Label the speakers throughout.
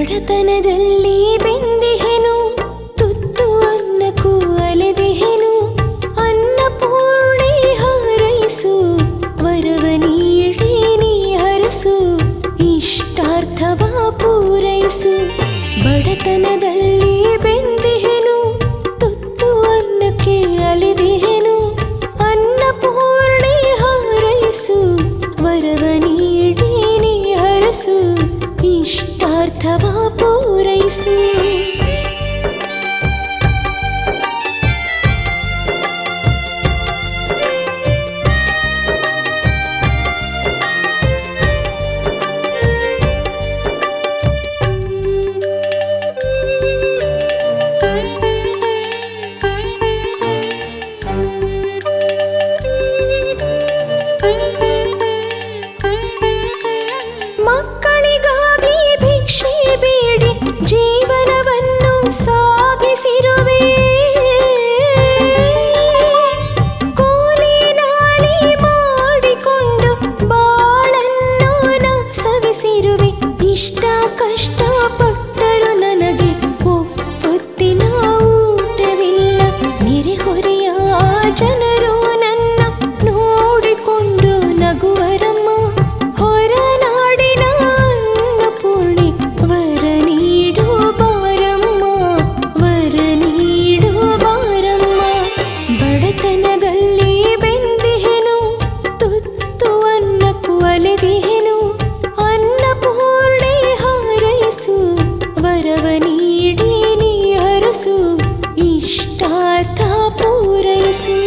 Speaker 1: ಬಡತನದಲ್ಲಿ ಬೆಂದಿಹೆನು ತುತ್ತು ಅನ್ನಕ್ಕೂ ಅಲೆದಿಹೆನು ಅನ್ನಪೂರ್ಣೆ ಹಾರೈಸು ವರವ ನೀಡಿ ನೀ ಹರಸು ಇಷ್ಟಾರ್ಥವ ಪೂರೈಸು ಬಡತನದಲ್ಲಿ ಬೆಂದಿಹೆನು ತುತ್ತು ಅನ್ನಕ್ಕೆ ಅಲೆದಿಹೆನು ಅನ್ನಪೂರ್ಣೆ ಹಾರೈಸು ವರವ ನೀಡಿ ನೀ ಹರಸು ಇಷ್ಟಾರ್ಥವ ಪೂರೈಸು ಮಕ್ಕಳಿಗಾಗಿ ಭಿಕ್ಷೆ ಬೇಡಿ ಜೀವನವನ್ನು ಸಾಗಿಸಿರುವೆ ಕೂಲಿ ನಾಲಿ ಮಾಡಿಕೊಂಡು ಬಾಳನ್ನು ನಾ ಸವಿಸಿರುವೆ ಇಷ್ಟ ಕಷ್ಟ ಪಟ್ಟರು ನನಗೆ ಒಪ್ಪೊತ್ತಿನ ಊಟವಿಲ್ಲ ನೆರೆಹೊರೆಯ ಜನರು ನನ್ನ ನೋಡಿಕೊಂಡು ನಗುವರಮ್ಮ ಹೊರನಾಡಿನ ಅನ್ನಪೂರ್ಣಿ ವರ ನೀಡು ಬಾರಮ್ಮ ವರ ನೀಡು ಬಾರಮ್ಮ ಬಡತನದಲ್ಲಿ ಬೆಂದಿಹೆನು ತುತ್ತು ಅನ್ನಕ್ಕೂ ಅಲೆದಿಹೆನು ಅನ್ನಪೂರ್ಣೆ ಹಾರೈಸು ವರವ ನೀಡಿ ನೀ ಹರಸು ಇಷ್ಟಾರ್ಥ ಪೂರೈಸು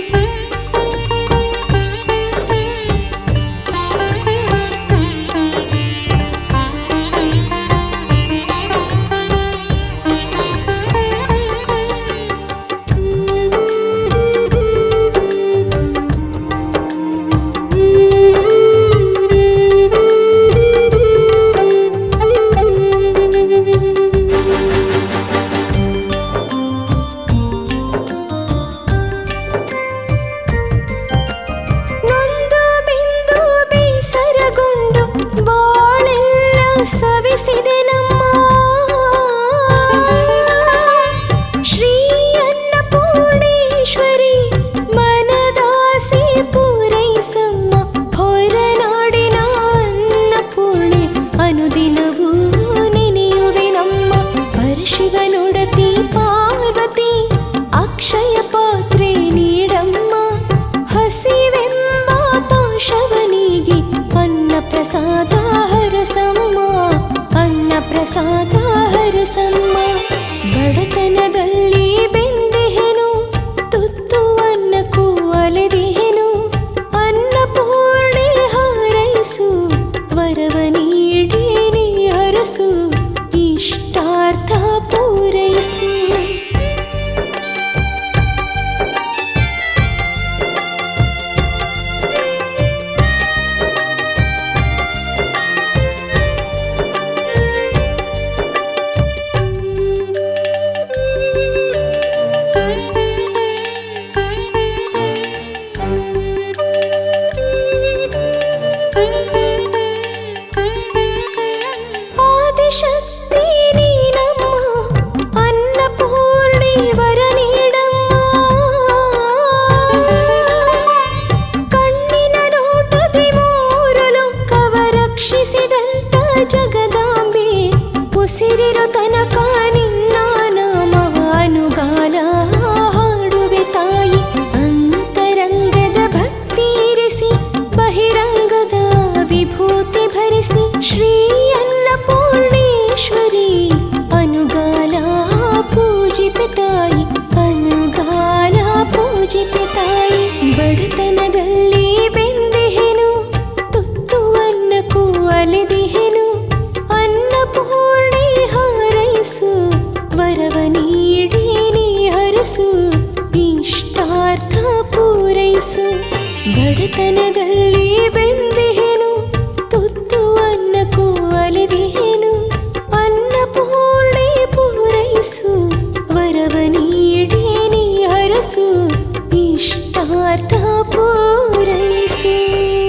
Speaker 1: ನೊಂದು ಬೆಂದು ಬೇಸರಗೊಂಡು ಬಾಳೆಲ್ಲ ಸವಿಸಿದೆ ನಮ್ಮ ಶ್ರೀ ಅನ್ನಪೂರ್ಣೇಶ್ವರಿ ಮನದಾಸೆ ಪೂರೈಸಮ್ಮ ಹೊರನಾಡಿನ ಅನ್ನಪೂರ್ಣೆ ಅನುದಿನವೂ ನೆನೆಯುವೆ ನಮ್ಮ ಪರಶಿವನೊಡತಿ ಪಾರ್ವತಿ ಅಕ್ಷಯ ಪಾತ್ರೆ ನೀಡಮ್ಮ ಹಸಿವೆಂಬ ಪಾಶವನಿಗೆ ಅನ್ನ ಪ್ರಸಾದ ಹರಸಮ್ಮ ಅನ್ನ ಪ್ರಸಾದ ಹರಸಮ್ಮ ಬಡತನದಲ್ಲಿ ಬೆಂದಿಹೆನು ತುತ್ತು ಅನ್ನಕ್ಕೂ ಅಲೆದಿಹೆನು ಅನ್ನಪೂರ್ಣೆ ಹಾರೈಸು ವರವ ನೀಡಿ ನೀ ಹರಸು ಇಷ್ಟಾರ್ಥ ಪೂರೈಸು ಆದಿಶಕ್ತಿ ನೀನಮ್ಮ ಅನ್ನಪೂರ್ಣಿ ವರ ನೀಡಮ್ಮ ಕಣ್ಣಿನ ನೋಟದಿ ಮೂರು ಲೋಕವ ರಕ್ಷಿಸಿದಂತ ಜಗದಾಂಬೆ ಉಸಿರಿರೋ ತನಕ ನಿನ್ನ ನಾಮವ ಅನುಗಾಲ ಹಾಡುವೆ ತಾಯಿ ಅಂತರಂಗದ ಭಕ್ತಿ ಇರಿಸಿ ಬಹಿರಂಗದ ವಿಭೂತಿ ಭರಿಸಿ ಶ್ರೀ ಅನ್ನಪೂರ್ಣೇಶ್ವರಿ ಅನುಗಾಲ ಪೂಜಿಪೆ ತಾಯಿ ಅನುಗಾಲ ಪೂಜಿಪೆ ತಾಯಿ ಬಡತನದಲ್ಲಿ ಬೆಂದಿಹೆನು ತುತ್ತು ಅನ್ನಕ್ಕೂ ಅಲೆದಿಹೆನು ಅನ್ನಪೂರ್ಣೆ ಹಾರೈಸು ವರವ ನೀಡಿ ನೀ ಹರಸು ಇಷ್ಟಾರ್ಥ ಪೂರೈಸು ಬಡತನದಲ್ಲಿ ಬೆಂದಿಹೆನು ತುತ್ತು ಅನ್ನಕ್ಕೂ ಅಲೆದಿಹೆನು ಅನ್ನಪೂರ್ಣೆ ಪೂರೈಸು ವರವ ನೀಡಿ ನೀ ಹರಸು ಇಷ್ಟಾರ್ಥ ಪೂರೈಸು